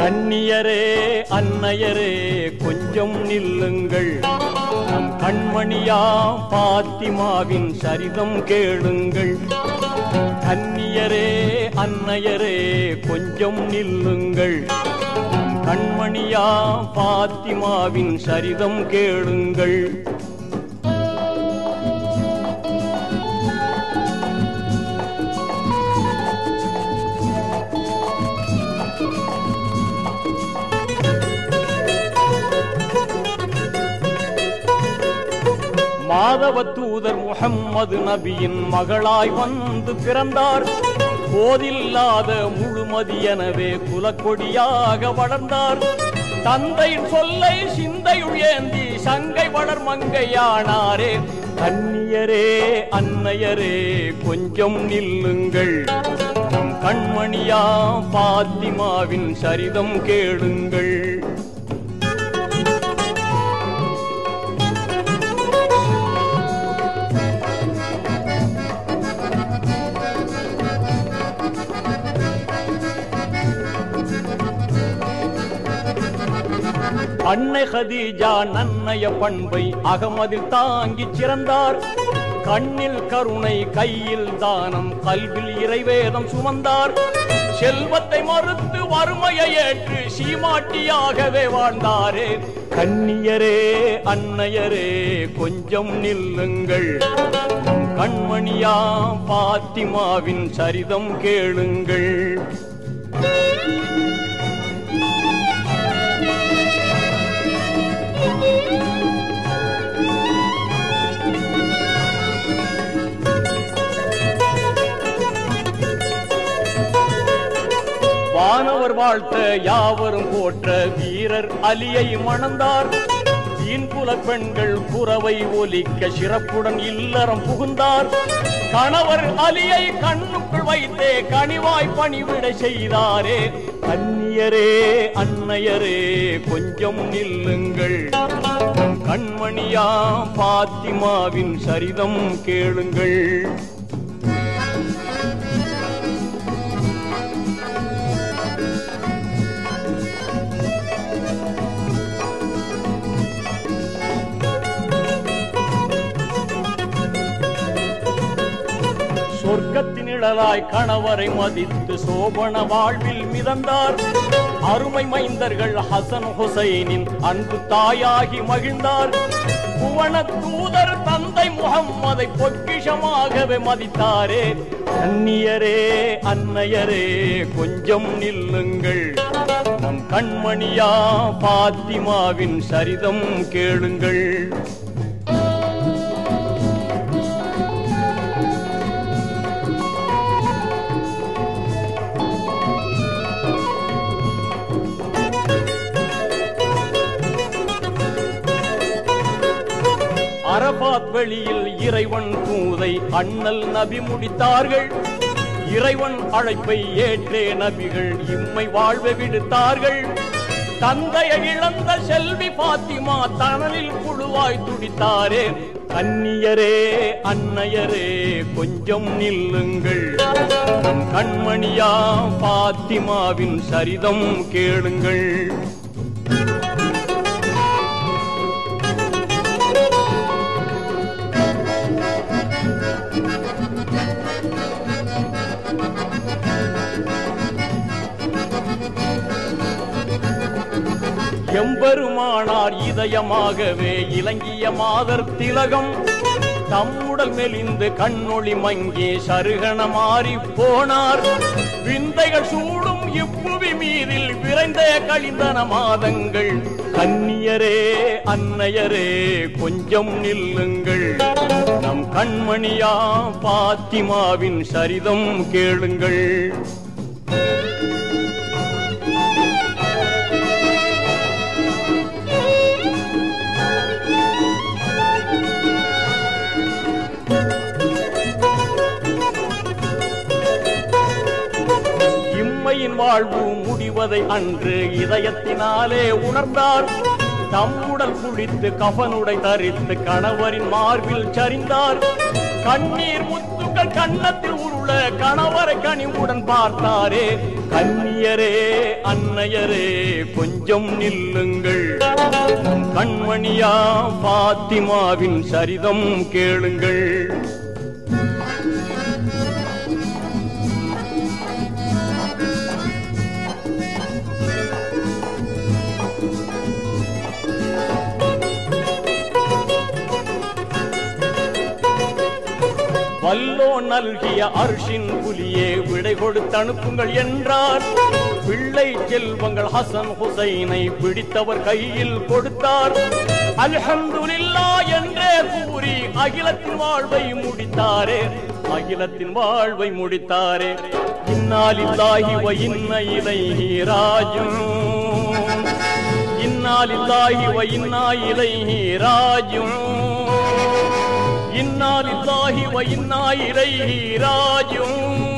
கண்ணியரே அன்னையரே கொஞ்சம் நில்லுங்கள் நம் கண்மணியா பாத்திமாவின் சரிதம் கேளுங்கள் கண்ணியரே அன்னையரே கொஞ்சம் நில்லுங்கள் நம் கண்மணியா பாத்திமாவின் சரிதம் கேளுங்கள் மாதவ தூதர் முகம்மது நபியின் மகளாய் வந்து பிறந்தார் போதில்லாத முழுமதி எனவே குலக்கொடியாக வளர்ந்தார் தந்தையின் சொல்லை சிந்தையுள் ஏந்தி சங்கை வளர் மங்கையானாரே கண்ணியரே அன்னையரே கொஞ்சம் நில்லுங்கள் நம் கண்மணியா பாத்திமாவின் சரிதம் கேளுங்கள் அன்னை ஹதீஜா நன்னய பண்பை அகமதில் தாங்கிச் சிறந்தார் கண்ணில் கருணை கையில் தானம் கல்வில் இறைவேதம் சுமந்தார் செல்வத்தை மறுத்து வறுமையை ஏற்று சீமாட்டியாகவே வாழ்ந்தாரே கண்ணியரே அன்னையரே கொஞ்சம் நில்லுங்கள் நம் கண்மணியா பாத்திமாவின் சரிதம் கேளுங்கள் வானவர் வாழ்த்த யாவரும் போற்ற வீரர் அலியை மணந்தார் தீன்புல பெண்கள் குறவை ஒலிக்க சிறப்புடன் இல்லறம் புகுந்தார் கணவர் அலியை கண்ணுக்குள் வைத்தே கனிவாய் பணிவிட செய்தாரே கண்ணியரே அன்னையரே கொஞ்சம் நில்லுங்கள் நம் கண்மணியா பாத்திமாவின் சரிதம் கேளுங்கள் சொர்க்கத்தின் நிழலாய் கணவரை மதித்து சோபன வாழ்வில் மிதந்தார் அருமை மைந்தர்கள் ஹசன் ஹுசைனின் அன்பு தாயாகி மகிழ்ந்தார் புவன தூதர் தந்தை முகம்மதை பொக்கிஷமாகவே மதித்தாரே கண்ணியரே அன்னையரே கொஞ்சம் நில்லுங்கள் நம் கண்மணியா பாத்திமாவின் சரிதம் கேளுங்கள் அரபாத் வெளியில் இறைவன் தூதை அண்ணல் நபி முடித்தார்கள் இறைவன் அழைப்பை ஏற்றே நபிகள் இம்மை வாழ்வை விடுத்தார்கள் தந்தையை இழந்த செல்வி பாத்திமா தனலில் புழுவாய் துடித்தாரே கண்ணியரே அன்னையரே கொஞ்சம் நில்லுங்கள் நம் கண்மணியா பாத்திமாவின் சரிதம் கேளுங்கள் எம்பெருமானார் இதயமாகவே இலங்கிய மாதர் திலகம் தம்முடல் மெலிந்து கண்ணொளி மங்கி சருகண மாறி போனார் விந்தைகள் சூடும் இப்புவி மீதில் விரைந்தே கழிந்தன மாதங்கள் கன்னியரே அன்னையரே கொஞ்சம் நில்லுங்கள் நம் கண்மணியா பாத்திமாவின் சரிதம் கேளுங்கள் இம்மையின் வாழ்வு முடிவதை அன்று இதயத்தினாலே உணர்ந்தார் தம்முடல் குளித்து கஃனுடை தரித்து கணவரின் மார்பில் சரிந்தார் கண்ணீர் முத்துக்கள் கன்னத்தில் உருள கணவரை கனிவுடன் பார்த்தாரே கண்ணியரே அன்னையரே கொஞ்சம் நில்லுங்கள் கண்மணியா பாத்திமாவின் சரிதம் கேளுங்கள் வல்லோ நல்கிய அர்ஷின் புலியே விடை கொடுத்து அனுப்புங்கள் என்றார் பிள்ளை செல்வங்கள் ஹசன் ஹுசைனை பிடித்தவர் கையில் கொடுத்தார் அல்ஹம்துலில்லா என்றே கூறி அகிலத்தின் வாழ்வை முடித்தாரே அகிலத்தின் வாழ்வை முடித்தாரே இன்னாலில்லாஹி வ இன்ன இலைஹி ராஜூன் இன்னாலில்லாஹி வ இன்னா இலைஹி ராஜூன் இன்னா லில்லாஹி வ இன்னா இலைஹி ராஜிஊன்